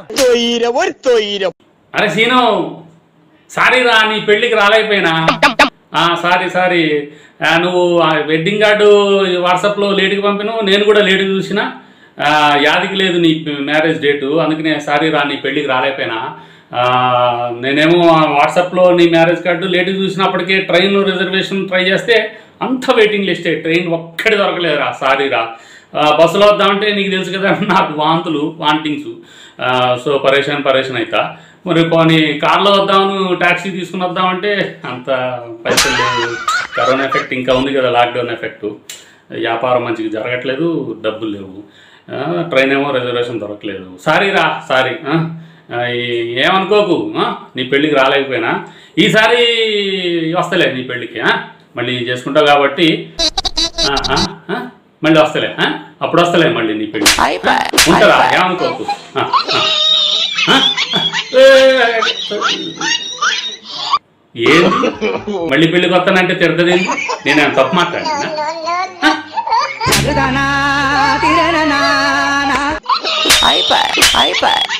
అరే scene sorry రా నీ పెళ్ళికి రాలేకపోయినా ఆ, సారీ సారీ ఆ, నువ్వు ఆ వెడ్డింగ్ కార్డు వాట్సాప్లో లేటుకి పంపినావు నేను కూడా లేటుగా చూసిన ఆ, యాదికి లేదు నీ మ్యారేజ్ డేటు అందుకనే సారీ రా నీ పెళ్ళికి రాలేకపోయినా ఆ, నేనేమో ఆ వాట్సాప్లో నీ మ్యారేజ్ కార్డు లేటుగా చూసినప్పటికే ట్రైన్ రిజర్వేషన్ ట్రై చేస్తే అంత వెయిటింగ్ లిస్టే ట్రైన్ ఒక్కడి దొరకలేదురా సారీ రా ఆ, బస్సులో వద్దామంటే నీకు తెలుసు కదా నాకు వాంతులు వాంటింగ్స్ సో పరేషాన్ పరేషాన్ అవుతా మరి పోనీ కార్లో వద్దామను ట్యాక్సీ తీసుకుని వద్దామంటే అంత పైసలు లేవు కరోనా ఎఫెక్ట్ ఇంకా ఉంది కదా లాక్డౌన్ ఎఫెక్ట్ వ్యాపారం మంచిగా జరగట్లేదు డబ్బులు లేవు ఆ, ట్రైన్ ఏమో రిజర్వేషన్ దొరకలేదు సారీ రా సారీ ఆ? ఆ, ఈ- ఏమనుకోకు ఆ? నీ పెళ్ళికి రాలేకపోయినా ఈసారి వస్తలే నీ పెళ్ళికి ఆ? మళ్ళీ చేసుకుంటావు కాబట్టి ఆ, ఆ, ఆ? మళ్ళీ వస్తలే ఆ? అప్పుడు వస్తలే మళ్ళీ నీ పెళ్ళి ఉంటారా ఏమనుకోకు ఆ, ఆ. ఆ? ఏ, ఏంది మళ్ళీ పెళ్ళికి వస్తానంటే తిడుతుంది నేను తప్పు మాట్లాడినా అయిపోయి అయిపోయి